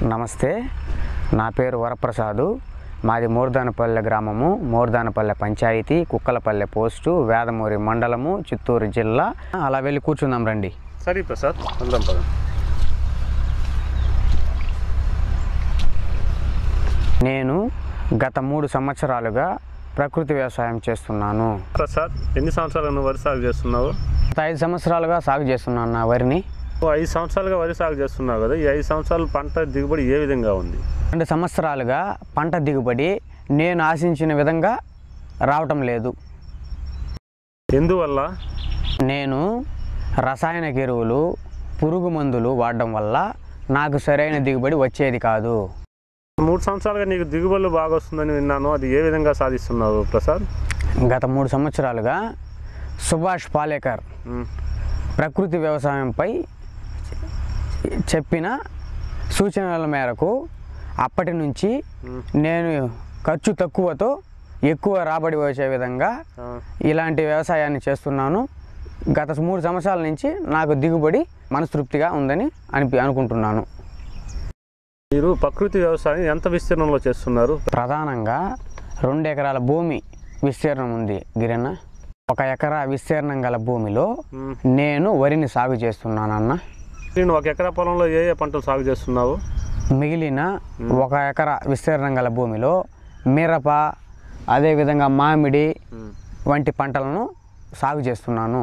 నమస్తే నా పేరు వరప్రసాదు మాది మోర్దానపల్లె గ్రామము మోర్దానపల్లె పంచాయతీ కుక్కలపల్లె పోస్టు వేదమూరి మండలము చిత్తూరు జిల్లా అలా వెళ్ళి కూర్చుందాం రండి సరే ప్రసాద్ వెళ్దాం పద నేను గత మూడు సంవత్సరాలుగా ప్రకృతి వ్యవసాయం చేస్తున్నాను ప్రసాద్ ఎన్ని సంవత్సరాలు నువ్వు వరి సాగు చేస్తున్నావు గత ఐదు సంవత్సరాలుగా సాగు చేస్తున్నాను నా వరిని నువ్వు ఐదు సంవత్సరాలుగా వరి సాగు చేస్తున్నావు కదా ఈ ఐదు సంవత్సరాలు పంట దిగుబడి ఏ విధంగా ఉంది రెండు సంవత్సరాలుగా పంట దిగుబడి నేను ఆశించిన విధంగా రావటం లేదు ఎందువల్ల నేను రసాయనిక ఎరువులు పురుగు మందులు వాడడం వల్ల నాకు సరైన దిగుబడి వచ్చేది కాదు మూడు సంవత్సరాలుగా నీకు దిగుబడులు బాగా వస్తుందని విన్నాను అది ఏ విధంగా సాధిస్తున్నావు ప్రసాద్ గత మూడు సంవత్సరాలుగా సుభాష్ పాలేకర్ ఉమ్, ప్రకృతి వ్యవసాయంపై చెప్పిన సూచనల మేరకు అప్పటి నుంచి ఉమ్, నేను ఖర్చు తక్కువతో ఎక్కువ రాబడి వచ్చే విధంగా ఆ, ఇలాంటి వ్యవసాయాన్ని చేస్తున్నాను గత మూడు సంవత్సరాల నుంచి నాకు దిగుబడి మనస్తృప్తిగా ఉందని అనిపి అనుకుంటున్నాను మీరు ప్రకృతి వ్యవసాయం ఎంత విస్తీర్ణంలో చేస్తున్నారు ప్రధానంగా రెండు ఎకరాల భూమి విస్తీర్ణం ఉంది గిరన్న ఒక ఎకరా విస్తీర్ణం గల భూమిలో ఉమ్, నేను వరిని సాగు చేస్తున్నానన్న నేను ఒక ఎకరా పొలంలో ఏ ఏ పంటలు సాగు చేస్తున్నావు మిగిలిన ఒక ఎకరా విస్తీర్ణం గల భూమిలో మిరప అదేవిధంగా మామిడి ఉమ్, వంటి పంటలను సాగు చేస్తున్నాను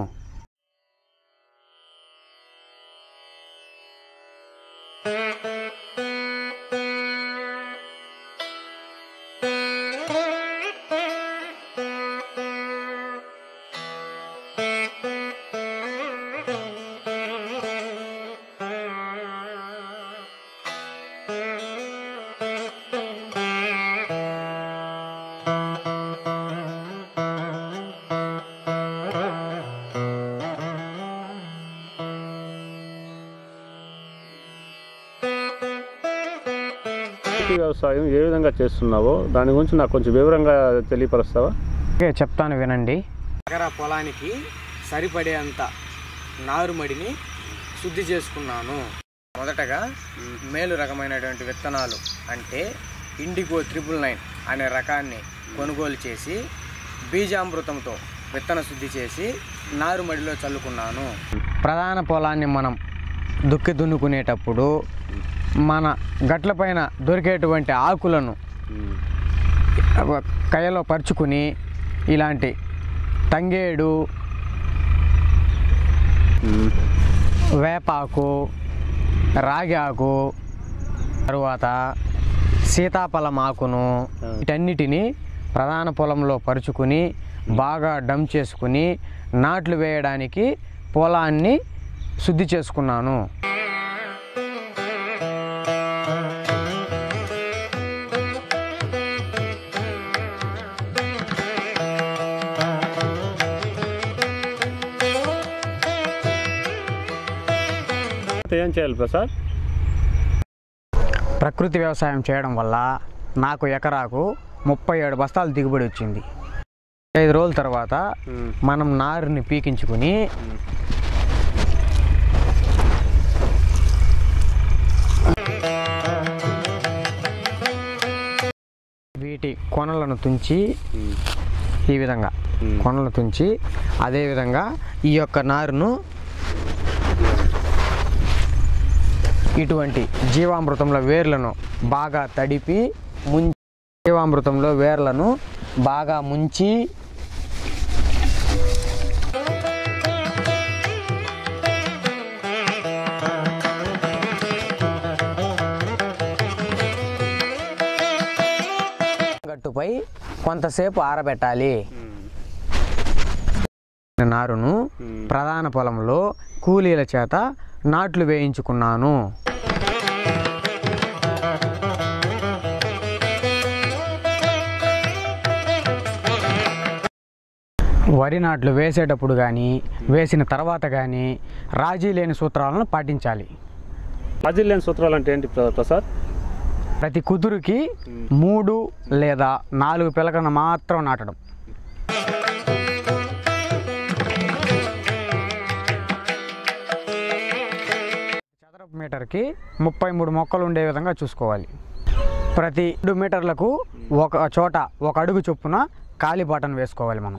ప్రకృతి వ్యవసాయం ఏ విధంగా చేస్తున్నావో దాని గురించి నాకు కొంచెం వివరంగా తెలియపరుస్తావా ఓకే చెప్తాను వినండి ఎకరా పొలానికి సరిపడేంత నారుమడిని శుద్ధి చేసుకున్నాను మొదటగా మేలు రకమైనటువంటి విత్తనాలు అంటే ఇండిగో త్రిపుల్ నైన్ అనే రకాన్ని కొనుగోలు చేసి బీజామృతంతో విత్తన శుద్ధి చేసి నారుమడిలో చల్లుకున్నాను ప్రధాన పొలాన్ని మనం దుక్కి దున్నుకునేటప్పుడు మన గట్లపైన దొరికేటువంటి ఆకులను కయ్యలో పరుచుకుని ఇలాంటి తంగేడు వేపాకు రాగి ఆకు తరువాత సీతాఫలం ఆకును వీటన్నిటిని ప్రధాన పొలంలో పరుచుకుని బాగా డమ్ చేసుకుని నాట్లు వేయడానికి పొలాన్ని శుద్ధి చేసుకున్నాను ఏం చేయాలి ప్రసాద్ ప్రకృతి వ్యవసాయం చేయడం వల్ల నాకు ఎకరాకు ముప్పై ఏడు బస్తాలు దిగుబడి వచ్చింది ఐదు రోజుల తర్వాత మనం నారుని పీకించుకుని వీటి కొనలను తుంచి ఈ విధంగా కొనలు తుంచి అదేవిధంగా ఈ యొక్క నారును ఇటువంటి జీవామృతంలో వేర్లను బాగా తడిపి ముంచి జీవామృతంలో వేర్లను బాగా ముంచి గట్టుపై కొంతసేపు ఆరబెట్టాలి నారును ప్రధాన పొలంలో కూలీల చేత నాట్లు వేయించుకున్నాను వరి నాట్లు వేసేటప్పుడు కానీ వేసిన తర్వాత కానీ రాజీ లేని సూత్రాలను పాటించాలి రాజీ లేని సూత్రాలు అంటే ఏంటి ప్ర- ప్రసాద్ ప్రతి కుదురుకి మూడు లేదా నాలుగు పిలకన మాత్రం నాటడం చదరపు మీటర్కి ముప్పై మూడు మొక్కలు ఉండే విధంగా చూసుకోవాలి ప్రతి రెండు మీటర్లకు ఒక చోట ఒక అడుగు చొప్పున ఖాళీ బాటను వేసుకోవాలి మనం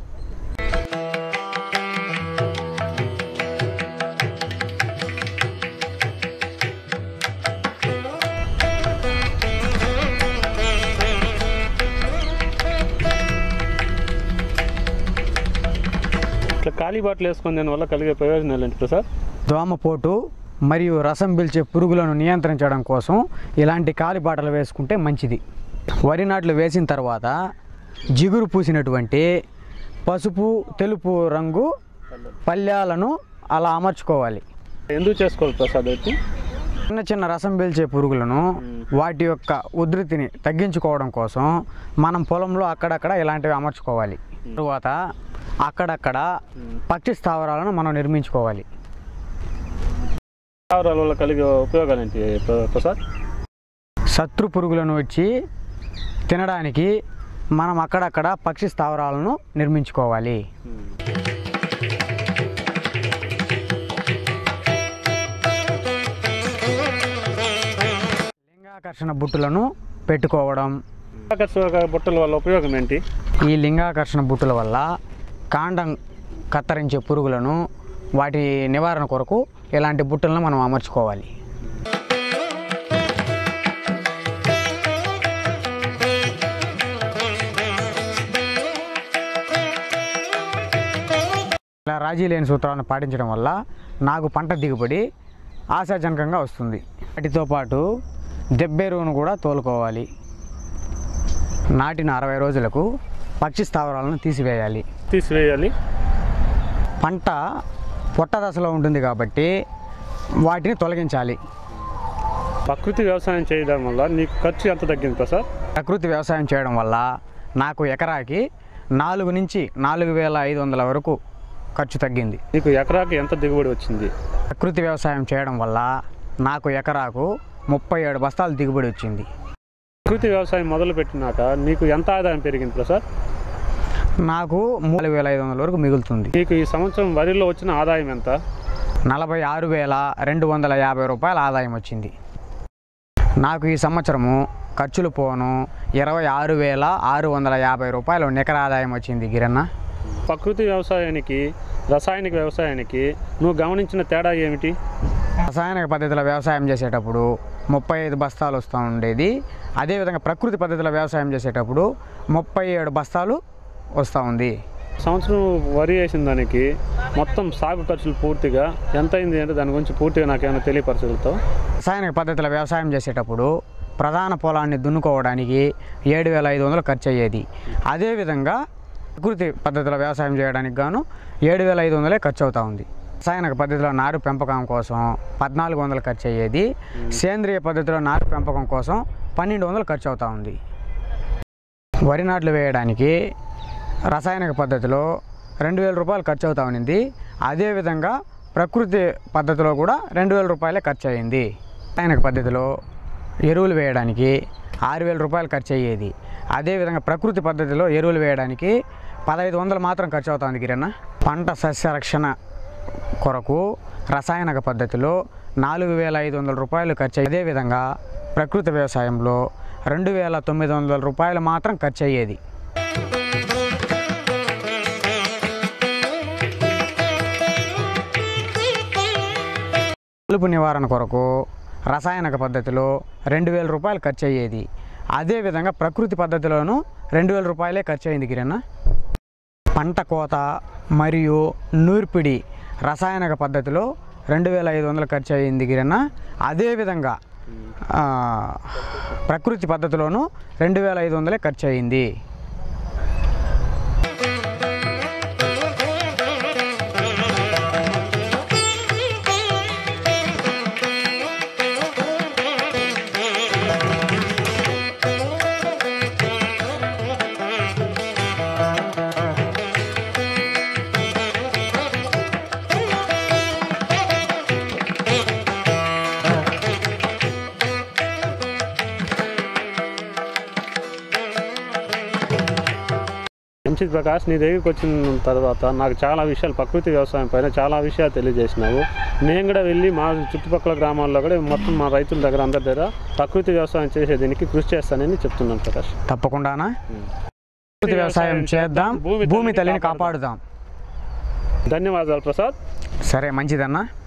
ఇట్లా ఖాళీ బాటలు వేసుకుని దానివల్ల కలిగే ప్రయోజనాలు ఏంటి ప్రసాద్ దోమపోటు మరియు రసం పీల్చే పురుగులను నియంత్రించడం కోసం ఇలాంటి కాలి బాటలు వేసుకుంటే మంచిది వరి నాట్లు వేసిన తర్వాత జిగురు పూసినటువంటి పసుపు తెలుపు రంగు పల్యాలను అలా అమర్చుకోవాలి ఎందుకు చేసుకోవాలి ప్రసాద్ అయితే చిన్న చిన్న రసం పీల్చే పురుగులను వాటి యొక్క ఉధృతిని తగ్గించుకోవడం కోసం మనం పొలంలో అక్కడక్కడ ఇలాంటివి అమర్చుకోవాలి తరువాత అక్కడక్కడ పక్షి స్థావరాలను మనం నిర్మించుకోవాలి స్థావరాల వల్ల కలిగే ఉపయోగాలు ఏంటి ప్ర- ప్రసాద్ శత్రు పురుగులను వచ్చి తినడానికి మనం అక్కడక్కడ పక్షి స్థావరాలను నిర్మించుకోవాలి లింగాకర్షణ బుట్టులను పెట్టుకోవడం ఆకర్షక బుట్టల వల్ల ఉపయోగం ఏంటి ఈ లింగాకర్షణ బుట్టుల వల్ల కాండం కత్తరించే పురుగులను వాటి నివారణ కొరకు ఇలాంటి బుట్టలను మనం అమర్చుకోవాలి ఇలా రాజీ లేని సూత్రాలను పాటించడం వల్ల నాకు పంట దిగుబడి ఆశాజనకంగా వస్తుంది వాటితో పాటు దెబ్బెరువును కూడా తోలుకోవాలి నాటిన అరవై రోజులకు పక్షి స్థావరాలను తీసివేయాలి తీసివేయాలి పంట పొట్ట దశలో ఉంటుంది కాబట్టి వాటిని తొలగించాలి ప్రకృతి వ్యవసాయం చేయడం వల్ల నీకు ఖర్చు ఎంత తగ్గింది ప్రసాద్ ప్రకృతి వ్యవసాయం చేయడం వల్ల నాకు ఎకరాకి నాలుగు నుంచి నాలుగు వేల ఐదు వందల వరకు ఖర్చు తగ్గింది నీకు ఎకరాకి ఎంత దిగుబడి వచ్చింది ప్రకృతి వ్యవసాయం చేయడం వల్ల నాకు ఎకరాకు ముప్పై ఏడు బస్తాలు దిగుబడి వచ్చింది ప్రకృతి వ్యవసాయం మొదలు పెట్టినాక నీకు ఎంత ఆదాయం పెరిగింది ప్రసాద్ నాకు నాలుగు వేల ఐదు వందల వరకు మిగులుతుంది నీకు ఈ సంవత్సరం వరిలో వచ్చిన ఆదాయం ఎంత నలభై ఆరు వేల రెండు వందల యాభై రూపాయల ఆదాయం వచ్చింది నాకు ఈ సంవత్సరము ఖర్చులు పోను ఇరవై ఆరు వేల ఆరు వందల యాభై రూపాయలు నికర ఆదాయం వచ్చింది గిరన్న ప్రకృతి వ్యవసాయానికి రసాయనిక వ్యవసాయానికి నువ్వు గమనించిన తేడా ఏమిటి రసాయనిక పద్ధతిలో వ్యవసాయం చేసేటప్పుడు ముప్పై ఐదు బస్తాలు వస్తూ ఉండేది అదేవిధంగా ప్రకృతి పద్ధతిలో వ్యవసాయం చేసేటప్పుడు ముప్పై ఏడు బస్తాలు వస్తూ ఉంది సంవత్సరం వరి వేసిన దానికి మొత్తం సాగు ఖర్చులు పూర్తిగా ఎంత అయింది అంటే దాని గురించి పూర్తిగా నాకేమైనా తెలియపరచగలుగుతావు రసాయనిక పద్ధతిలో వ్యవసాయం చేసేటప్పుడు ప్రధాన పొలాన్ని దున్నుకోవడానికి ఏడు వేల ఐదు వందలు ఖర్చు అయ్యేది అదేవిధంగా ప్రకృతి పద్ధతిలో వ్యవసాయం చేయడానికి గాను ఏడు వేల ఐదు వందలే ఖర్చు అవుతా ఉంది రసాయనిక పద్ధతిలో నారు పెంపకం కోసం పద్నాలుగు వందలు ఖర్చు అయ్యేది సేంద్రియ పద్ధతిలో నారు పెంపకం కోసం పన్నెండు వందలు ఖర్చు అవుతా ఉంది వరి నాట్లు వేయడానికి రసాయనిక పద్ధతిలో రెండు వేల రూపాయలు ఖర్చు అవుతా ఉన్నింది అదేవిధంగా ప్రకృతి పద్ధతిలో కూడా రెండు వేల రూపాయలే ఖర్చు అయ్యింది రసాయనిక పద్ధతిలో ఎరువులు వేయడానికి ఆరు వేల రూపాయలు ఖర్చు అయ్యేది అదేవిధంగా ప్రకృతి పద్ధతిలో ఎరువులు వేయడానికి పదహైదు వందలు మాత్రం ఖర్చు అవుతుంది కిరణ్ పంట సస్యరక్షణ కొరకు రసాయనిక పద్ధతిలో నాలుగు వేల ఐదు వందల రూపాయలు ఖర్చు అయ్యేది అదేవిధంగా ప్రకృతి వ్యవసాయంలో రెండు వేల తొమ్మిది వందల రూపాయలు మాత్రం ఖర్చు అయ్యేది కలుపు నివారణ కొరకు రసాయనిక పద్ధతిలో రెండు వేల రూపాయలు ఖర్చు అయ్యేది అదేవిధంగా ప్రకృతి పద్ధతిలోనూ రెండు వేల రూపాయలే ఖర్చు అయింది కిరణ్ పంట కోత మరియు నూర్పిడి రసాయనిక పద్ధతిలో రెండు వేల ఐదు వందలు ఖర్చు అయ్యింది కిరణ్ అదేవిధంగా ఆ, ప్రకృతి పద్ధతిలోనూ రెండు వేల ఐదు వందలే ఖర్చు అయ్యింది మంచిది ప్రకాష్ నీ దగ్గరికి వచ్చిన తర్వాత నాకు చాలా విషయాలు ప్రకృతి వ్యవసాయం పైన చాలా విషయాలు తెలియజేసినావు నేను కూడా వెళ్ళి మా చుట్టుపక్కల గ్రామాల్లో కూడా మొత్తం మా రైతుల దగ్గర అందరి దగ్గర ప్రకృతి వ్యవసాయం చేసే దీనికి కృషి చేస్తానని చెప్తున్నాను ప్రకాష్ తప్పకుండానా ప్రకృతి వ్యవసాయం చేద్దాం భూమి తల్లిని కాపాడుదాం ధన్యవాదాలు ప్రసాద్ సరే మంచిదన్నా